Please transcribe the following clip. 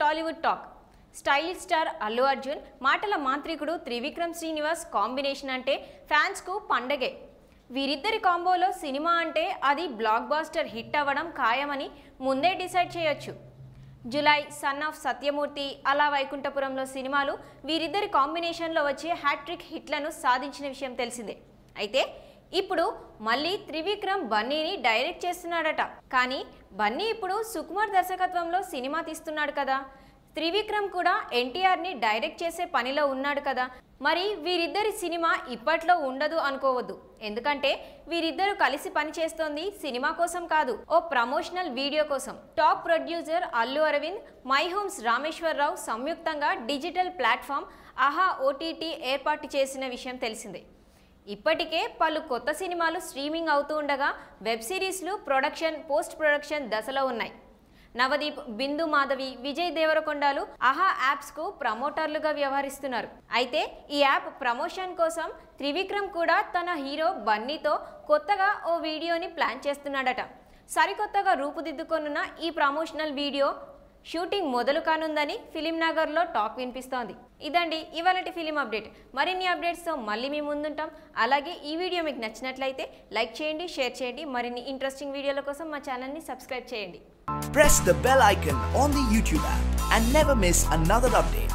Tollywood talk stylish star Allu Arjun మాటల మాంత్రికుడు Trivikram Srinivas combination అంటే ఫ్యాన్స్కు పండగే వీరిద్దరి కాంబోలో సినిమా అంటే అది బ్లాక్ బాస్టర్ హిట్ అవ్వడం ఖాయమని ముందే డిసైడ్ చేయొచ్చు జులై సన్ ఆఫ్ సత్యమూర్తి అలా వైకుంఠపురంలో సినిమాలు వీరిద్దరి కాంబినేషన్లో వచ్చే హ్యాట్రిక్ హిట్లను సాధించిన విషయం తెలిసిందే అయితే ఇప్పుడు మళ్ళీ త్రివిక్రమ్ బన్నీని డైరెక్ట్ చేస్తున్నాడట కానీ బన్నీ ఇప్పుడు సుకుమార్ దర్శకత్వంలో సినిమా తీస్తున్నాడు కదా త్రివిక్రమ్ కూడా ఎన్టీఆర్ని డైరెక్ట్ చేసే పనిలో ఉన్నాడు కదా మరి వీరిద్దరి సినిమా ఇప్పట్లో ఉండదు అనుకోవద్దు ఎందుకంటే వీరిద్దరూ కలిసి పనిచేస్తోంది సినిమా కోసం కాదు ఓ ప్రమోషనల్ వీడియో కోసం top producer Allu Aravind My Homes Rameshwar Rao సంయుక్తంగా డిజిటల్ ప్లాట్ఫామ్ ఆహా ఓటీటీ ఏర్పాటు చేసిన విషయం తెలిసిందే ఇప్పటికే పలు కొత్త సినిమాలు స్ట్రీమింగ్ అవుతూ ఉండగా వెబ్ సిరీస్లు ప్రొడక్షన్ పోస్ట్ ప్రొడక్షన్ దశలో ఉన్నాయి నవదీప్ బిందు మాధవి విజయ్ దేవరకొండలు ఆహా యాప్స్కు ప్రమోటర్లుగా వ్యవహరిస్తున్నారు అయితే ఈ యాప్ ప్రమోషన్ కోసం త్రివిక్రమ్ కూడా తన హీరో బన్నీతో కొత్తగా ఓ వీడియోని ప్లాన్ చేస్తున్నాడట సరికొత్తగా రూపుదిద్దుకొనున్న ఈ ప్రమోషనల్ వీడియో షూటింగ్ మొదలు కానుందని ఫిలిం నగర్లో టాక్ వినిపిస్తోంది ఇదండి ఇవాళటి ఫిలిం అప్డేట్ మరిన్ని అప్డేట్స్తో మళ్ళీ మీ ముందుంటాం అలాగే ఈ వీడియో మీకు నచ్చినట్లయితే లైక్ చేయండి షేర్ చేయండి మరిన్ని ఇంట్రెస్టింగ్ వీడియోల కోసం మా ఛానల్ని సబ్స్క్రైబ్ చేయండి Press the bell icon on the YouTube app and never miss another update.